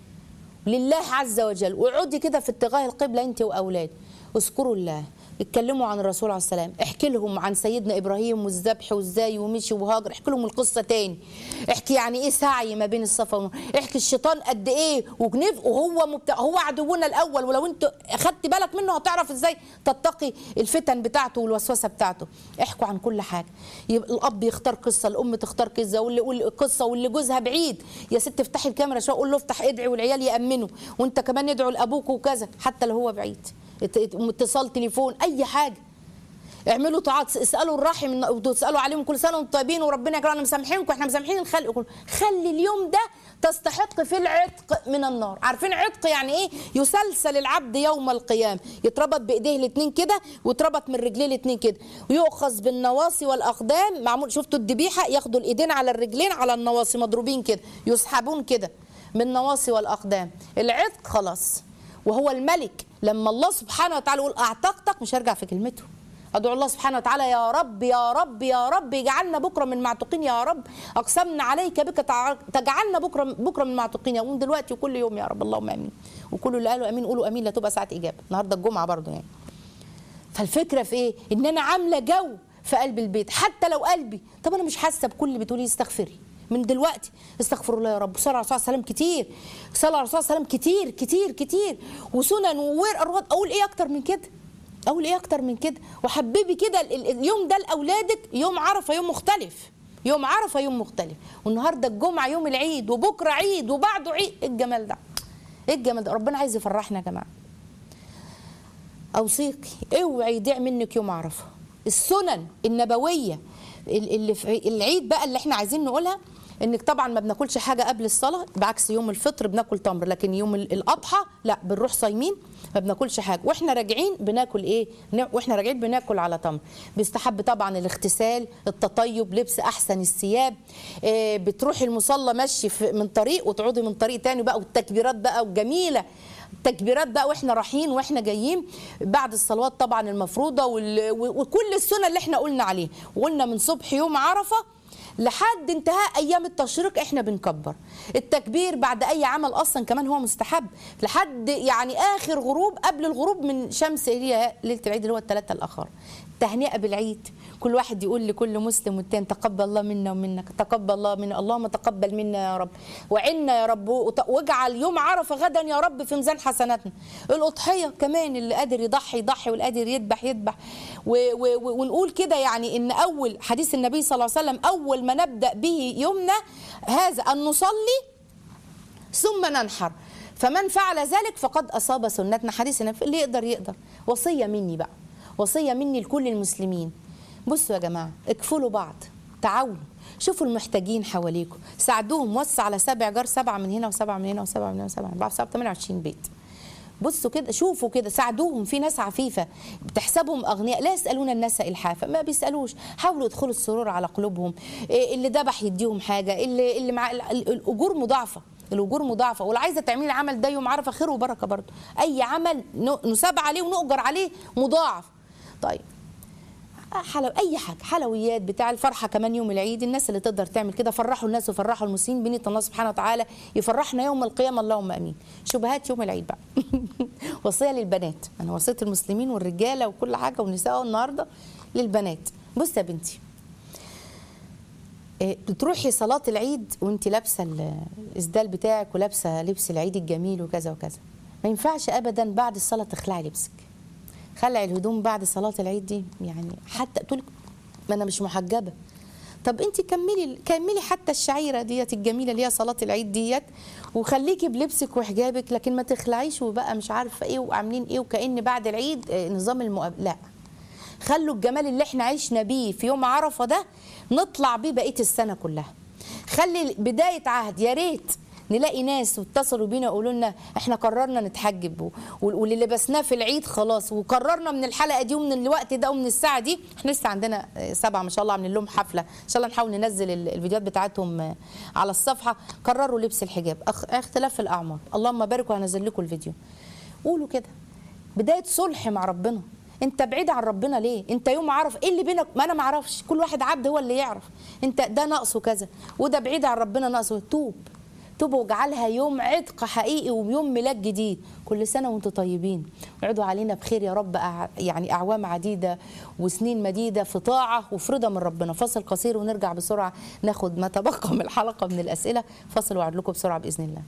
لله عز وجل واقعدي كده في اتجاه القبله انت واولادك اذكروا الله اتكلموا عن الرسول عليه السلام احكي لهم عن سيدنا ابراهيم والذبح وازاي ومشي وهاجر احكي لهم القصه تاني احكي يعني ايه سعي ما بين الصفا والمروه احكي الشيطان قد ايه وجنف وهو مبت... هو عدونا الاول ولو انت اخدت بالك منه هتعرف ازاي تتقي الفتن بتاعته والوسوسه بتاعته احكوا عن كل حاجه يبقى الاب يختار قصه الام تختار قصه واللي واللي قصه واللي جوزها بعيد يا ست افتحي الكاميرا شويه قول له افتح ادعي والعيال يامنوا وانت كمان ادعوا لابوك وكذا حتى لو هو بعيد اتصال تليفون اي حاجه اعملوا طاعات اسالوا الرحم وتسالوا عليهم كل سنه وانتم طيبين وربنا يكرمنا مسامحينكم احنا مسامحين الخلق كله خلي اليوم ده تستحق في العتق من النار عارفين عتق يعني ايه يسلسل العبد يوم القيامه يتربط بايديه الاثنين كده ويتربط من رجليه الاثنين كده ويؤخذ بالنواصي والاقدام معمول شفتوا الذبيحه ياخدوا الايدين على الرجلين على النواصي مضروبين كده يسحبون كده بالنواصي والاقدام العتق خلاص وهو الملك لما الله سبحانه وتعالى يقول اعتقتك مش هرجع في كلمته ادعو الله سبحانه وتعالى يا رب يا رب يا رب اجعلنا بكره من معتقين يا رب اقسمنا عليك بك تجعلنا بكره بكره من معتقين يوم دلوقتي وكل يوم يا رب اللهم امين وكل اللي قالوا امين قولوا امين لا تبقى ساعه اجابه النهارده الجمعه برضو يعني فالفكره في ايه ان انا عامله جو في قلب البيت حتى لو قلبي طب انا مش حاسه بكل اللي بتقولي استغفري من دلوقتي استغفر الله يا رب صلى على الرسول صلى الله عليه وسلم كتير صلى على الرسول صلى الله عليه وسلم كتير كتير كتير وسنن وورق اقول ايه اكتر من كده اقول ايه اكتر من كده وحببي كده اليوم ده لاولادك يوم عرفه يوم مختلف يوم عرفه يوم مختلف والنهارده الجمعه يوم العيد وبكره عيد وبعده عيد ايه الجمال ده ايه الجمال ده ربنا عايز يفرحنا يا جماعه اوصيكي اوعي يضيع منك يوم عرفه السنن النبويه اللي في العيد بقى اللي احنا عايزين نقولها انك طبعا ما بناكلش حاجه قبل الصلاه بعكس يوم الفطر بناكل تمر لكن يوم الاضحى لا بنروح صايمين ما بناكلش حاجه واحنا راجعين بناكل ايه واحنا راجعين بناكل على تمر بيستحب طبعا الاغتسال التطيب لبس احسن الثياب إيه بتروحي المصلى مشي من طريق وتقعدي من طريق تاني بقى والتكبيرات بقى وجميله التكبيرات بقى واحنا رايحين واحنا جايين بعد الصلوات طبعا المفروضه وكل السنه اللي احنا قلنا عليها وقلنا من صبح يوم عرفه لحد انتهاء ايام التشريق احنا بنكبر التكبير بعد اي عمل اصلا كمان هو مستحب لحد يعني اخر غروب قبل الغروب من شمس هي ليله العيد اللي هو الثلاثه الاخر تهنئه بالعيد كل واحد يقول لكل مسلم والتاني تقبل الله منا ومنك تقبل الله منا اللهم تقبل منا يا رب وعنا يا رب وت- واجعل يوم عرفه غدا يا رب في ميزان حسناتنا الاضحيه كمان اللي قادر يضحي يضحي واللي قادر يذبح يذبح و- و- و- ونقول كده يعني ان اول حديث النبي صلى الله عليه وسلم اول ما نبدا به يومنا هذا ان نصلي ثم ننحر فمن فعل ذلك فقد اصاب سنتنا حديث النبي اللي يقدر يقدر وصيه مني بقى وصيه مني لكل المسلمين بصوا يا جماعه اكفلوا بعض تعاونوا شوفوا المحتاجين حواليكم ساعدوهم وسع على سبع جار سبعه من هنا وسبعه من هنا وسبعه من هنا وسبعه من هنا سبعه 28 بيت بصوا كده شوفوا كده ساعدوهم في ناس عفيفه بتحسبهم اغنياء لا يسالون الناس الحافه ما بيسالوش حاولوا يدخلوا السرور على قلوبهم إيه اللي ذبح يديهم حاجه اللي اللي مع ال- ال- الاجور مضاعفه الاجور مضاعفه واللي عايزه تعملي العمل ده يوم عرفه خير وبركه برضه اي عمل ن- نساب عليه ونؤجر عليه مضاعف طيب حلو اي حاجه حلويات بتاع الفرحه كمان يوم العيد الناس اللي تقدر تعمل كده فرحوا الناس وفرحوا المسلمين بنيه الله سبحانه وتعالى يفرحنا يوم القيامه اللهم امين شبهات يوم العيد بقى وصيه للبنات انا وصيه المسلمين والرجاله وكل حاجه والنساء النهارده للبنات بص يا بنتي إيه، بتروحي صلاة العيد وانت لابسة ال- الإسدال بتاعك ولابسة لبس العيد الجميل وكذا وكذا ما ينفعش أبدا بعد الصلاة تخلعي لبسك خلعي الهدوم بعد صلاة العيد دي يعني حتى تقول ما أنا مش محجبة طب انت كملي كملي حتى الشعيره ديت الجميله اللي هي صلاه العيد ديت وخليكي بلبسك وحجابك لكن ما تخلعيش وبقى مش عارفه ايه وعاملين ايه وكأن بعد العيد آه، نظام المقابله لا خلوا الجمال اللي احنا عشنا بيه في يوم عرفه ده نطلع بيه بقيه السنه كلها خلي بدايه عهد يا ريت نلاقي ناس واتصلوا بينا يقولوا لنا احنا قررنا نتحجب و- واللي لبسناه في العيد خلاص وقررنا من الحلقه دي ومن الوقت ده ومن الساعه دي احنا لسه عندنا آه، سبعه ما شاء الله عاملين لهم حفله ان شاء الله نحاول ننزل ال- الفيديوهات بتاعتهم آه، على الصفحه قرروا لبس الحجاب أخ- اختلاف في الاعمار اللهم بارك وهنزل لكم الفيديو قولوا كده بدايه صلح مع ربنا انت بعيد عن ربنا ليه انت يوم عرف ايه اللي بينك ما انا ما اعرفش كل واحد عبد هو اللي يعرف انت ده ناقصه كذا وده بعيد عن ربنا ناقصه توب توب واجعلها يوم عتق حقيقي ويوم ميلاد جديد كل سنه وانتم طيبين وعدوا علينا بخير يا رب أع... يعني اعوام عديده وسنين مديده في طاعه وفي رضا من ربنا فاصل قصير ونرجع بسرعه ناخد ما تبقى من الحلقه من الاسئله فاصل وعد لكم بسرعه باذن الله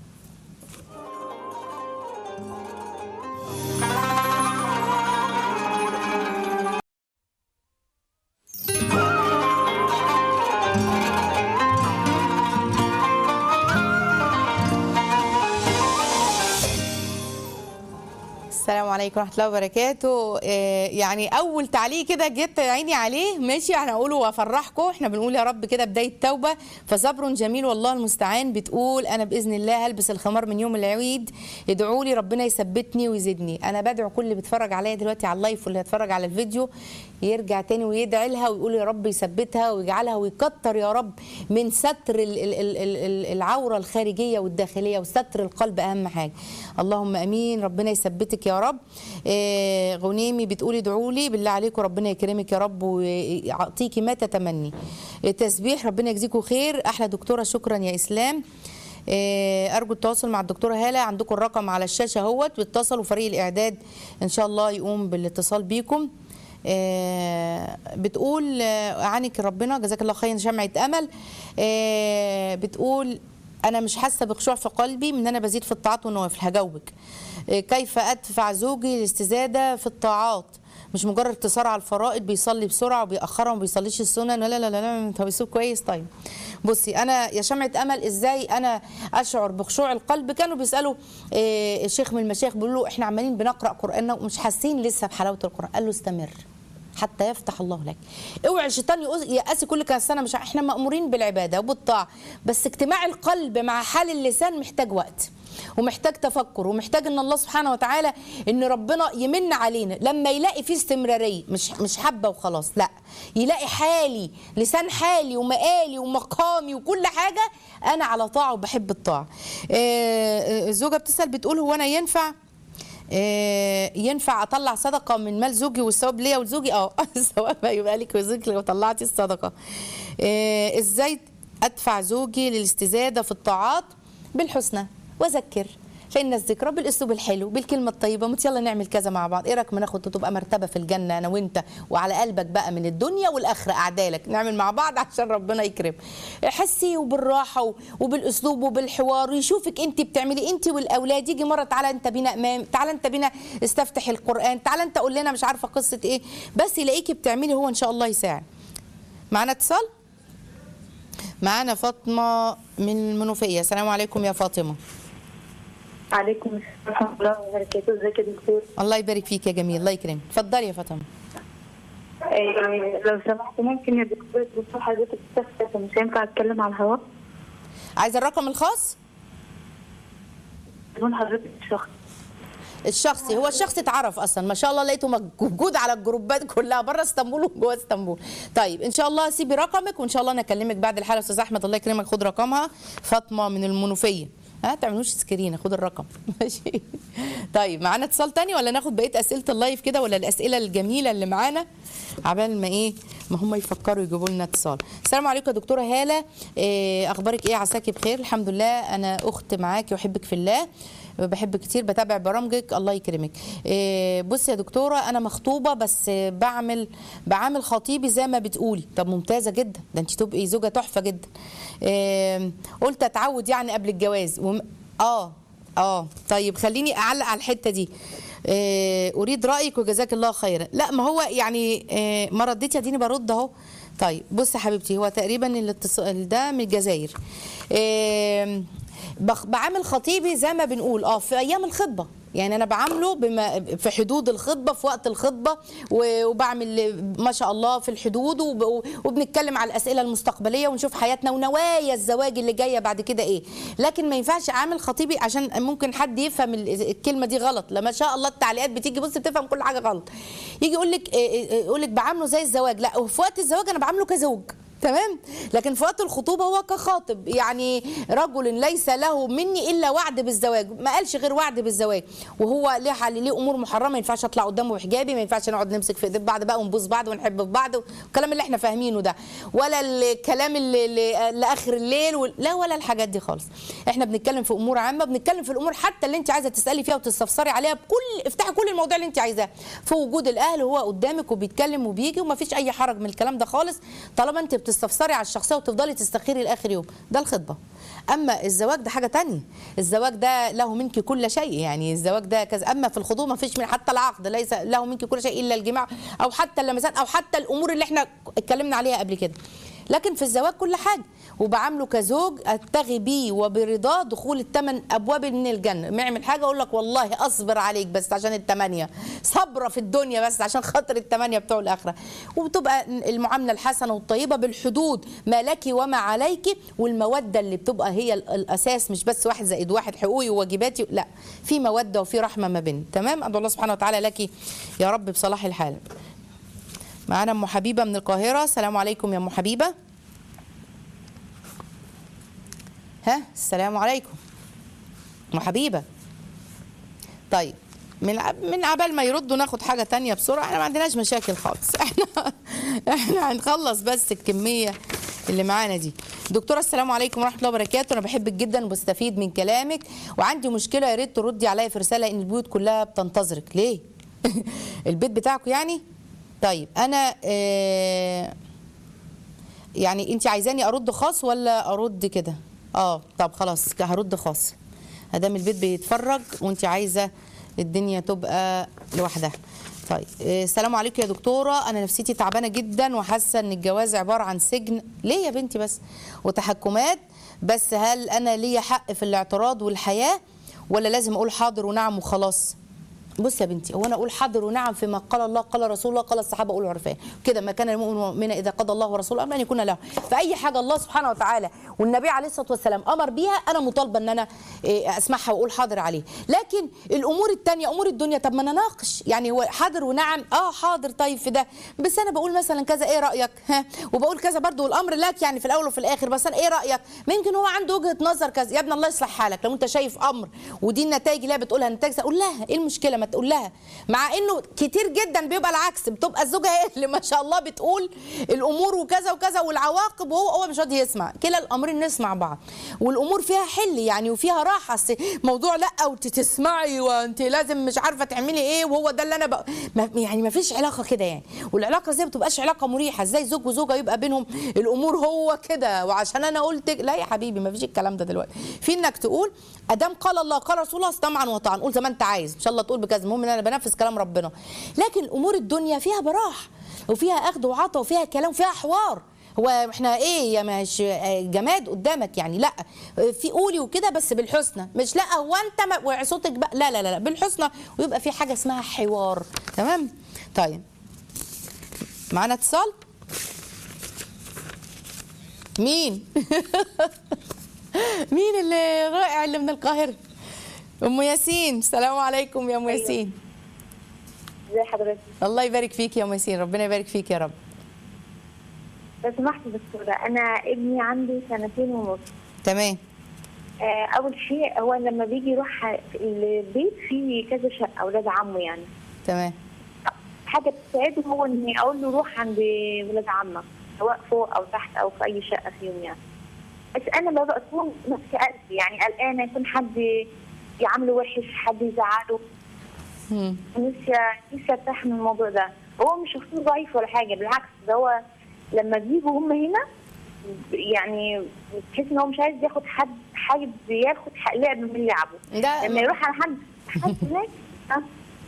السلام عليكم ورحمه الله وبركاته آه، يعني اول تعليق كده جيت عيني عليه ماشي انا اقوله وافرحكم احنا بنقول يا رب كده بدايه توبه فصبر جميل والله المستعان بتقول انا باذن الله هلبس الخمار من يوم العيد ادعوا لي ربنا يثبتني ويزيدني انا بدعو كل اللي بيتفرج عليا دلوقتي على اللايف واللي هيتفرج على الفيديو يرجع تاني ويدعي لها ويقول يا رب يثبتها ويجعلها ويكتر يا رب من ستر ال- ال- ال- ال- العوره الخارجيه والداخليه وستر القلب اهم حاجه اللهم امين ربنا يثبتك يا رب آه، غنيمي بتقولي ادعوا لي بالله عليكم ربنا يكرمك يا رب ويعطيكي ما تتمني التسبيح ربنا يجزيكم خير احلى دكتوره شكرا يا اسلام آه، ارجو التواصل مع الدكتوره هاله عندكم الرقم على الشاشه اهوت بيتصلوا فريق الاعداد ان شاء الله يقوم بالاتصال بيكم آه، بتقول آه، عنك ربنا جزاك الله خيرا شمعة أمل آه، بتقول أنا مش حاسة بخشوع في قلبي من أنا بزيد في الطاعات والنوافل هجاوبك آه، كيف أدفع زوجي الاستزادة في الطاعات مش مجرد اقتصار على الفرائض بيصلي بسرعه وبيأخرها وما بيصليش السنن لا لا لا لا انت بيسوق كويس طيب بصي انا يا شمعه امل ازاي انا اشعر بخشوع القلب كانوا بيسالوا آه، الشيخ من المشايخ بيقولوا له احنا عمالين بنقرا قران ومش حاسين لسه بحلاوه القران قال له استمر حتى يفتح الله لك اوعي الشيطان يقص- يأسي كل كام سنه مش ع- احنا مأمورين بالعباده وبالطاعه بس اجتماع القلب مع حال اللسان محتاج وقت ومحتاج تفكر ومحتاج ان الله سبحانه وتعالى ان ربنا يمن علينا لما يلاقي فيه استمراريه مش مش حبه وخلاص لا يلاقي حالي لسان حالي ومقالي ومقامي وكل حاجه انا على طاعه وبحب الطاعه آه، آه، الزوجه بتسال بتقول هو انا ينفع آه، ينفع اطلع صدقه من مال زوجي والثواب ليا ولزوجي اه الثواب هيبقى لك وزوجك لو طلعتي الصدقه آه، ازاي ادفع زوجي للاستزاده في الطاعات بالحسنى واذكر فان الذكرى بالاسلوب الحلو بالكلمه الطيبه مت يلا نعمل كذا مع بعض ايه رايك ما ناخد تبقى مرتبه في الجنه انا وانت وعلى قلبك بقى من الدنيا والاخره اعدالك نعمل مع بعض عشان ربنا يكرم حسي وبالراحه و- وبالاسلوب وبالحوار ويشوفك انت بتعملي انت والاولاد يجي مره تعالى انت بينا امام تعالى انت بينا استفتح القران تعالى انت قول لنا مش عارفه قصه ايه بس يلاقيكي بتعملي هو ان شاء الله يساعد معانا اتصال معانا فاطمه من المنوفيه السلام عليكم يا فاطمه عليكم السلام ورحمة الله وبركاته ازيك يا دكتور الله يبارك فيك يا جميل الله يكرمك اتفضلي يا فاطمه إيه لو سمحت ممكن يا دكتور تدخل حضرتك تستفسر مش هينفع اتكلم على الهواء عايزه الرقم الخاص بدون حضرتك الشخص الشخصي هو الشخص اتعرف اصلا ما شاء الله لقيته موجود على الجروبات كلها بره اسطنبول وجوه اسطنبول طيب ان شاء الله سيبي رقمك وان شاء الله انا اكلمك بعد الحلقه استاذ احمد الله يكرمك خد رقمها فاطمه من المنوفيه ها تعملوش سكرين خد الرقم ماشي طيب معانا اتصال تاني ولا ناخد بقيه اسئله اللايف كده ولا الاسئله الجميله اللي معانا عبال ما ايه ما هم يفكروا يجيبوا لنا اتصال السلام عليكم يا دكتوره هاله إيه اخبارك ايه عساكي بخير الحمد لله انا اخت معاكي واحبك في الله بحبك كتير بتابع برامجك الله يكرمك إيه بصي يا دكتوره انا مخطوبه بس بعمل بعامل خطيبي زي ما بتقولي طب ممتازه جدا ده انت تبقي زوجه تحفه جدا إيه قلت اتعود يعني قبل الجواز وم... اه اه طيب خليني اعلق على الحته دي إيه اريد رايك وجزاك الله خيرا لا ما هو يعني إيه ما رديتي اديني برد اهو طيب بصي يا حبيبتي هو تقريبا الاتصال ده من الجزائر إيه بخ- بعامل خطيبي زي ما بنقول اه في ايام الخطبه يعني انا بعامله بما في حدود الخطبه في وقت الخطبه و- وبعمل ما شاء الله في الحدود وب- وبنتكلم على الاسئله المستقبليه ونشوف حياتنا ونوايا الزواج اللي جايه بعد كده ايه لكن ما ينفعش اعامل خطيبي عشان ممكن حد يفهم ال- الكلمه دي غلط لما شاء الله التعليقات بتيجي بص بتفهم كل حاجه غلط يجي يقول لك يقول لك بعامله زي الزواج لا في وقت الزواج انا بعامله كزوج تمام لكن في وقت الخطوبه هو كخاطب يعني رجل ليس له مني الا وعد بالزواج ما قالش غير وعد بالزواج وهو ليه حل ليه امور محرمه ما ينفعش اطلع قدامه بحجابي ما ينفعش نقعد نمسك في ايدين بعض بقى ونبوس بعض ونحب في بعض والكلام اللي احنا فاهمينه ده ولا الكلام اللي, اللي لاخر الليل وال- لا ولا الحاجات دي خالص احنا بنتكلم في امور عامه بنتكلم في الامور حتى اللي انت عايزه تسالي فيها وتستفسري عليها بكل افتحي كل المواضيع اللي انت عايزاها في وجود الاهل هو قدامك وبيتكلم وبيجي وما فيش اي حرج من الكلام ده خالص طالما انت بتستفسري على الشخصيه وتفضلي تستخيري لاخر يوم ده الخطبه اما الزواج ده حاجه تانية الزواج ده له منك كل شيء يعني الزواج ده كذا اما في الخطوبه ما فيش من حتى العقد ليس له منك كل شيء الا الجماع او حتى اللمسات او حتى الامور اللي احنا اتكلمنا عليها قبل كده لكن في الزواج كل حاجه وبعامله كزوج ابتغي بيه وبرضاه دخول الثمان ابواب من الجنه ما يعمل حاجه اقول لك والله اصبر عليك بس عشان الثمانيه صبره في الدنيا بس عشان خاطر الثمانيه بتوع الاخره وبتبقى المعامله الحسنه والطيبه بالحدود ما لك وما عليك والموده اللي بتبقى هي ال- الاساس مش بس واحد زائد واحد حقوقي وواجباتي لا في موده وفي رحمه ما بيننا تمام ادعو الله سبحانه وتعالى لك يا رب بصلاح الحال معانا ام حبيبه من القاهره السلام عليكم يا ام حبيبه ها السلام عليكم ام حبيبه طيب من ع- من عبال ما يردوا ناخد حاجه تانية بسرعه احنا ما عندناش مشاكل خالص احنا احنا هنخلص بس الكميه اللي معانا دي دكتوره السلام عليكم ورحمه الله وبركاته انا بحبك جدا وبستفيد من كلامك وعندي مشكله يا ريت تردي عليا في رساله ان البيوت كلها بتنتظرك ليه البيت بتاعكم يعني طيب انا آه يعني انت عايزاني ارد خاص ولا ارد كده اه طب خلاص هرد خاص ادام البيت بيتفرج وانت عايزه الدنيا تبقى لوحدها طيب آه، السلام عليكم يا دكتوره انا نفسيتي تعبانه جدا وحاسه ان الجواز عباره عن سجن ليه يا بنتي بس وتحكمات بس هل انا ليا حق في الاعتراض والحياه ولا لازم اقول حاضر ونعم وخلاص بص يا بنتي هو انا اقول حاضر ونعم فيما قال الله قال رسول الله قال الصحابه اقول عرفان كده ما كان المؤمن مؤمنا اذا قضى الله ورسوله امرا ان يكون له فاي حاجه الله سبحانه وتعالى والنبي عليه الصلاه والسلام امر بيها انا مطالبه ان انا إيه، اسمعها واقول حاضر عليه لكن الامور الثانيه امور الدنيا طب ما انا ناقش يعني هو حاضر ونعم اه حاضر طيب في ده بس انا بقول مثلا كذا ايه رايك ها وبقول كذا برضو والامر لك يعني في الاول وفي الاخر بس انا ايه رايك ممكن هو عنده وجهه نظر كذا يا ابن الله يصلح حالك لو انت شايف امر ودي النتائج اللي هي بتقولها نتائج قول لها ايه المشكله ما تقول لها مع انه كتير جدا بيبقى العكس بتبقى الزوجه هي اللي ما شاء الله بتقول الامور وكذا وكذا والعواقب وهو هو مش راضي يسمع كلا الامرين نسمع بعض والامور فيها حل يعني وفيها راحه أصل موضوع لا وتسمعي وانت لازم مش عارفه تعملي ايه وهو ده اللي انا بق... ما يعني ما فيش علاقه كده يعني والعلاقه زي ما بتبقاش علاقه مريحه ازاي زوج وزوجه يبقى بينهم الامور هو كده وعشان انا قلت لا يا حبيبي ما فيش الكلام ده دلوقتي في انك تقول ادام قال الله قال رسول الله سمعا وطاعا قول زي ما انت عايز ان شاء الله تقول بكذا المهم ان انا بنفذ كلام ربنا لكن امور الدنيا فيها براح وفيها اخذ وعطا وفيها كلام وفيها حوار هو احنا ايه يا مش جماد قدامك يعني لا في قولي وكده بس بالحسنى مش لا هو انت ما صوتك بقى لا لا لا لا، بالحسنى ويبقى في حاجه اسمها حوار تمام طيب معانا اتصال مين مين اللي رائع اللي من القاهره ام ياسين السلام عليكم يا ام أيوة. ياسين ازي حضرتك الله يبارك فيك يا ام ياسين ربنا يبارك فيك يا رب لو سمحت دكتورة أنا ابني عنده سنتين ونص تمام آه، أول شيء هو لما بيجي يروح البيت فيه كذا شقة أولاد عمه يعني تمام حاجة بتساعده هو إني أقول له روح عند ولاد عمك سواء فوق أو تحت أو في أي شقة فيهم يعني بس أنا ببقى أكون ماسكة قلبي يعني قلقانة يكون حد يعامله وحش حد يزعله مم. نفسي نفسي ارتاح من الموضوع ده هو مش شخصيته ضعيف ولا حاجه بالعكس ده هو لما بيجوا هم هنا يعني تحس ان هو مش عايز ياخد حد حاجه ياخد حق لعب من لعبه ده لما يروح على حد حد هناك ها؟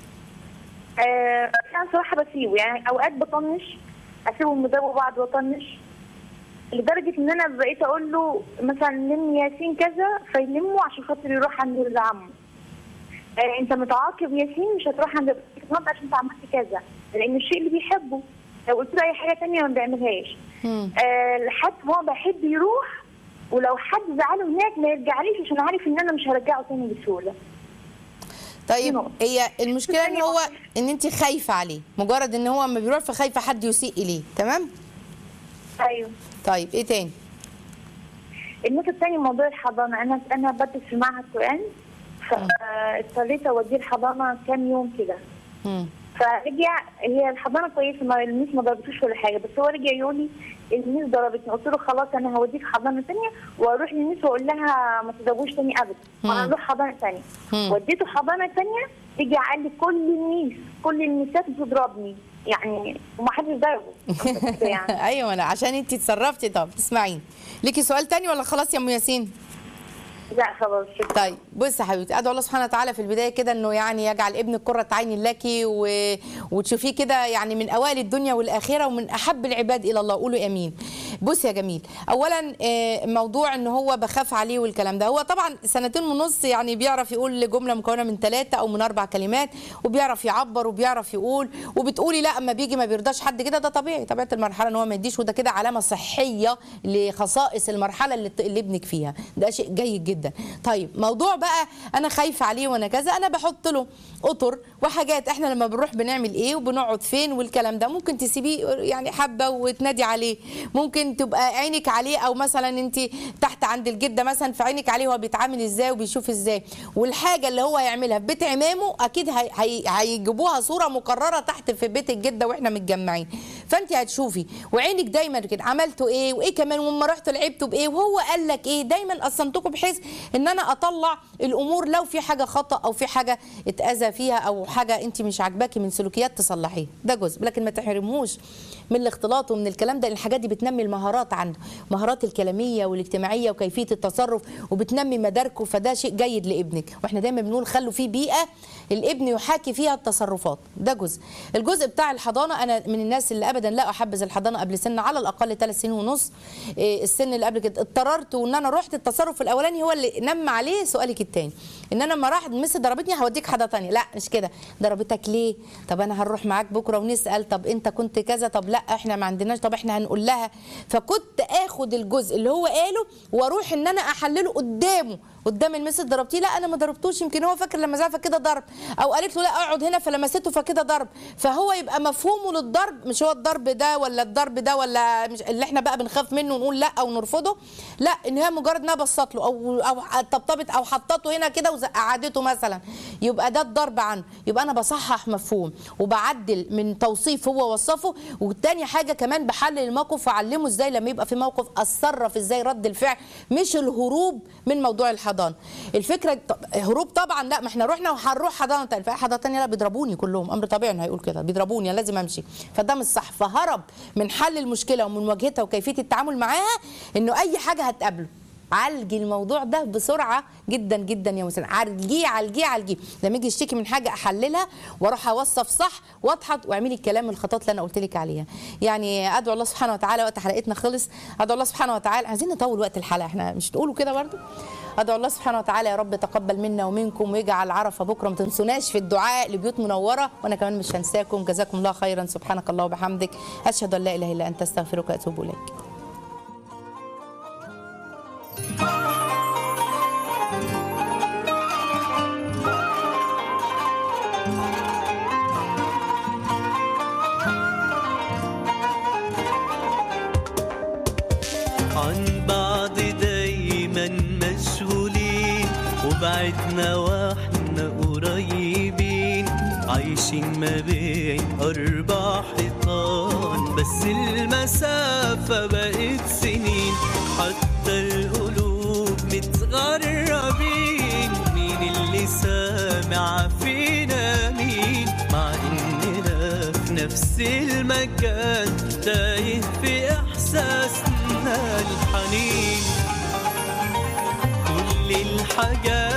آه انا صراحه بسيبه يعني اوقات بطنش اسيبهم يضربوا بعض واطنش لدرجه ان انا بقيت اقول له مثلا لم ياسين كذا فيلمه عشان خاطر يروح عند ولد عمه آه انت متعاقب ياسين مش هتروح عند تتنض عشان انت عملت كذا لان الشيء اللي بيحبه لو قلت له اي حاجه تانية ما بيعملهاش مم. آه لحد ما هو بحب يروح ولو حد زعله هناك ما يرجعليش عشان عارف ان انا مش هرجعه تاني بسهوله طيب نقطة. هي المشكله ان الثانية هو نقطة. ان انت خايفه عليه مجرد ان هو اما بيروح فخايفه حد يسيء اليه تمام ايوه طيب ايه تاني النقطه الثانيه موضوع الحضانه انا انا بدرس في معهد قران فاضطريت اوديه الحضانه كام يوم كده مم. فرجع هي الحضانه كويسه ما الميس ما ضربتوش ولا حاجه بس هو رجع يقول لي الميس ضربتني قلت له خلاص انا هوديك حضانه ثانيه واروح للميس واقول لها ما تضربوش ثاني ابدا وانا مم. اروح حضانه ثانيه مم. وديته حضانه ثانيه رجع قال لي كل الميس كل الميسات بتضربني يعني وما حدش ضربه كده يعني ايوه انا عشان انت اتصرفتي طب اسمعيني ليكي سؤال تاني ولا خلاص يا ام ياسين لا خلاص شكرا طيب بص يا حبيبتي ادعو الله سبحانه وتعالى في البدايه كده انه يعني يجعل ابنك قره عين لك و... وتشوفيه كده يعني من اوائل الدنيا والاخره ومن احب العباد الى الله قولوا امين بص يا جميل اولا آه، موضوع ان هو بخاف عليه والكلام ده هو طبعا سنتين ونص يعني بيعرف يقول جمله مكونه من ثلاثه او من اربع كلمات وبيعرف يعبر وبيعرف يقول وبتقولي لا اما بيجي ما بيرضاش حد كده ده طبيعي طبيعه المرحله ان هو ما يديش وده كده علامه صحيه لخصائص المرحله اللي, اللي ابنك فيها ده شيء جيد جدا طيب موضوع بقى انا خايفه عليه وانا كذا انا بحط له اطر وحاجات احنا لما بنروح بنعمل ايه وبنقعد فين والكلام ده ممكن تسيبيه يعني حبه وتنادي عليه ممكن تبقى عينك عليه او مثلا انت تحت عند الجده مثلا في عينك عليه هو بيتعامل ازاي وبيشوف ازاي والحاجه اللي هو هيعملها في بيت عمامه اكيد هي- هي- هيجيبوها صوره مقرره تحت في بيت الجده واحنا متجمعين فانت هتشوفي وعينك دايما كده عملتوا ايه وايه كمان وما رحتوا لعبتوا بايه وهو قال لك ايه دايما قسمتكم بحيث ان انا اطلع الامور لو في حاجه خطا او في حاجه اتاذى فيها او حاجه انت مش عاجباكي من سلوكيات تصلحيها ده جزء لكن ما تحرموش من الاختلاط ومن الكلام ده لأن الحاجات دي بتنمي المهارات عنده مهارات الكلاميه والاجتماعيه وكيفيه التصرف وبتنمي مداركه فده شيء جيد لابنك واحنا دايما بنقول خلوا في بيئه الابن يحاكي فيها التصرفات ده جزء الجزء بتاع الحضانه انا من الناس اللي ابدا لا احبذ الحضانه قبل سن على الاقل ثلاث سنين ونص إيه، السن اللي قبل كده اضطررت وان انا رحت التصرف الاولاني هو اللي نم عليه سؤالك الثاني ان انا لما راحت مس ضربتني هوديك حدا تانية لا مش كده ضربتك ليه طب انا هنروح معاك بكره ونسال طب انت كنت كذا طب لا احنا ما عندناش طب احنا هنقول لها فكنت اخد الجزء اللي هو قاله واروح ان انا احلله قدامه قدام المس ضربتيه لا انا ما ضربتوش يمكن هو فاكر لما زعل فكده ضرب او قالت له لا اقعد هنا فلمسته فكده ضرب فهو يبقى مفهومه للضرب مش هو الضرب ده ولا الضرب ده ولا مش اللي احنا بقى بنخاف منه ونقول لا او نرفضه لا ان هي مجرد انها بصت له او او طبطبت او حطته هنا كده وقعدته مثلا يبقى ده الضرب عنه يبقى انا بصحح مفهوم وبعدل من توصيف هو وصفه والتاني حاجه كمان بحلل الموقف واعلمه ازاي لما يبقى في موقف اتصرف ازاي رد الفعل مش الهروب من موضوع الحضانه الفكره طب هروب طبعا لا ما احنا رحنا وهنروح حضانه تانية في حضانه تانية لا بيضربوني كلهم امر طبيعي انه هيقول كده بيضربوني أنا لازم امشي فده مش صح فهرب من حل المشكله ومن مواجهتها وكيفيه التعامل معاها انه اي حاجه هتقابله عالجي الموضوع ده بسرعه جدا جدا يا مسلم عالجيه عالجيه عالجيه لما يجي يشتكي من حاجه احللها واروح اوصف صح واضحط واعملي الكلام الخطوات اللي انا قلت لك عليها يعني ادعو الله سبحانه وتعالى وقت حلقتنا خلص ادعو الله سبحانه وتعالى عايزين نطول وقت الحلقه احنا مش تقولوا كده برضه ادعو الله سبحانه وتعالى يا رب تقبل منا ومنكم ويجعل عرفه بكره ما تنسوناش في الدعاء لبيوت منوره وانا كمان مش هنساكم جزاكم الله خيرا سبحانك الله وبحمدك اشهد ان لا اله الا انت استغفرك واتوب اليك عن بعض دايما مشغولين وبعدنا واحنا قريبين عايشين ما بين أربع حيطان بس المسافة بقت سنين حتى القلوب متغربين مين اللي سامع فينا مين مع إننا في نفس المكان تايه في إحساسنا الحنين كل الحاجات